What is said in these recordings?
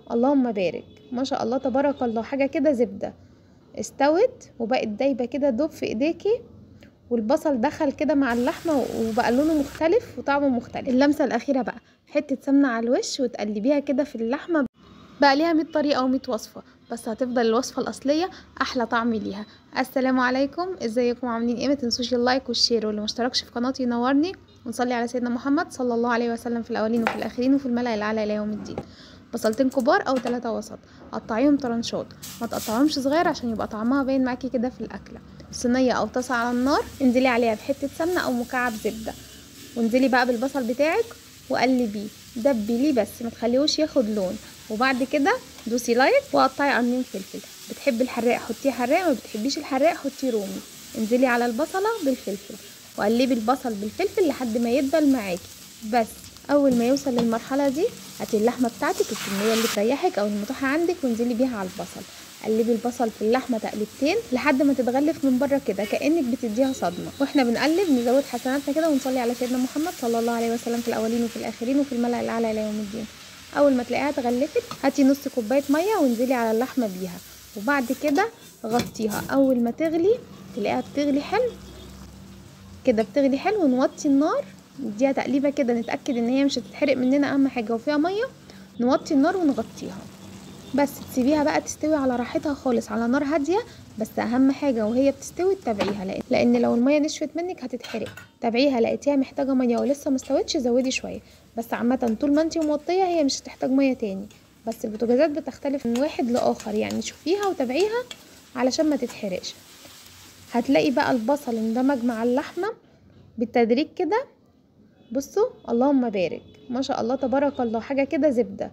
اللهم بارك ما شاء الله تبارك الله حاجه كده زبده استوت وبقت دايبه كده دوب في ايديكي والبصل دخل كده مع اللحمه وبقى لونه مختلف وطعمه مختلف اللمسه الاخيره بقى حته سمنه على الوش وتقلبيها كده في اللحمه بقى ليها 100 طريقه و100 وصفه بس هتفضل الوصفه الاصليه احلى طعم ليها السلام عليكم ازيكم عاملين ايه ما تنسوش اللايك والشير واللي مشتركش في قناتي ينورني ونصلي على سيدنا محمد صلى الله عليه وسلم في الاولين وفي الاخرين وفي الملأ الاعلى الى يوم الدين بصلتين كبار او ثلاثة وسط قطعيهم طرنشات ما تقطعهمش صغير عشان يبقى طعمها باين معاكي كده في الاكله صينيه او طاسه على النار انزلي عليها بحته سمنه او مكعب زبده وانزلي بقى بالبصل بتاعك وقلبيه دبليه بس ما تخليهوش ياخد لون وبعد كده دوسي لايك وقطعي قرنين فلفل بتحبي الحراق حطيه حراق ما بتحبيش الحراق حطيه رومي انزلي على البصله بالفلفل وقلبي البصل بالفلفل لحد ما يدبل معاكي بس اول ما يوصل للمرحله دي هاتي اللحمه بتاعتك الكميه اللي تريحك او المتاحه عندك وانزلي بيها على البصل قلبي البصل في اللحمه تقلبتين لحد ما تتغلف من بره كده كانك بتديها صدمه واحنا بنقلب نزود حسناتنا كده ونصلي على سيدنا محمد صلى الله عليه وسلم في الاولين وفي الاخرين وفي الملأ الاعلى الى يوم الدين اول ما تلاقيها اتغلفت هاتي نص كوبايه ميه وانزلي على اللحمه بيها وبعد كده غطيها اول ما تغلي تلاقيها بتغلي حلو كده بتغلي حلو ونوطي النار نديها تقليبه كده نتاكد ان هي مش هتتحرق مننا اهم حاجه وفيها ميه نوطي النار ونغطيها بس تسيبيها بقى تستوي على راحتها خالص على نار هاديه بس اهم حاجه وهي بتستوي تتابعيها لان لان لو الميه نشفت منك هتتحرق تابعيها لقيتيها محتاجه ميه ولسه ما استوتش زودي شويه بس عامه طول ما انتي موطيه هي مش هتحتاج ميه تاني بس البوتاجازات بتختلف من واحد لاخر يعني شوفيها وتابعيها علشان ما تتحرقش هتلاقي بقى البصل اندمج مع اللحمه بالتدريج كده بصوا اللهم بارك ما شاء الله تبارك الله حاجه كده زبده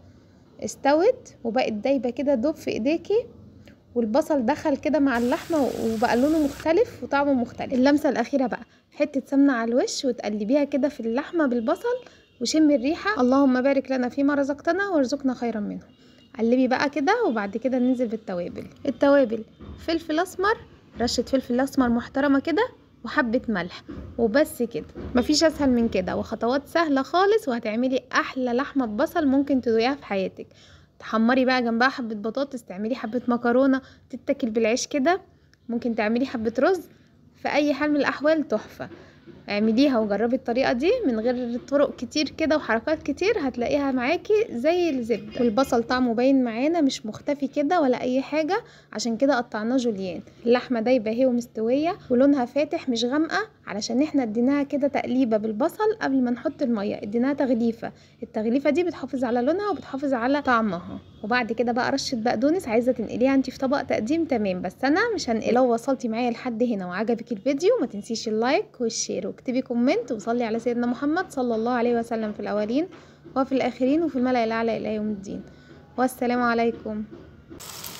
استوت وبقت دايبه كده دوب في ايديكي والبصل دخل كده مع اللحمه وبقى لونه مختلف وطعمه مختلف اللمسه الاخيره بقى حته سمنه على الوش وتقلبيها كده في اللحمه بالبصل وشمي الريحه اللهم بارك لنا فيما رزقتنا وارزقنا خيرا منه قلبي بقى كده وبعد كده ننزل بالتوابل التوابل فلفل اسمر رشه فلفل اسمر محترمه كده وحبة ملح وبس كده مفيش اسهل من كده وخطوات سهلة خالص وهتعملي احلى لحمة ببصل ممكن تدوقيها في حياتك تحمري بقى جنبها حبة بطاطس تعملي حبة مكرونة تتاكل بالعيش كده ممكن تعملي حبة رز في اي حال من الاحوال تحفة اعمليها وجربي الطريقة دي من غير طرق كتير كده وحركات كتير هتلاقيها معاكي زي الزبدة والبصل طعمه باين معانا مش مختفي كده ولا اي حاجة عشان كده قطعناه جوليان اللحمة دايبة اهي ومستوية ولونها فاتح مش غامقة علشان احنا اديناها كده تقليبة بالبصل قبل ما نحط المية اديناها تغليفة التغليفة دي بتحافظ على لونها وبتحافظ على طعمها وبعد كده بقى رشة بقدونس عايزة تنقليها انتي في طبق تقديم تمام بس انا مش هنقل لو وصلتي معايا لحد هنا وعجبك الفيديو ما تنسيش اللايك والشير واكتبي كومنت وصلي على سيدنا محمد صلى الله عليه وسلم في الاولين وفي الاخرين وفي الملأ الاعلى الى يوم الدين والسلام عليكم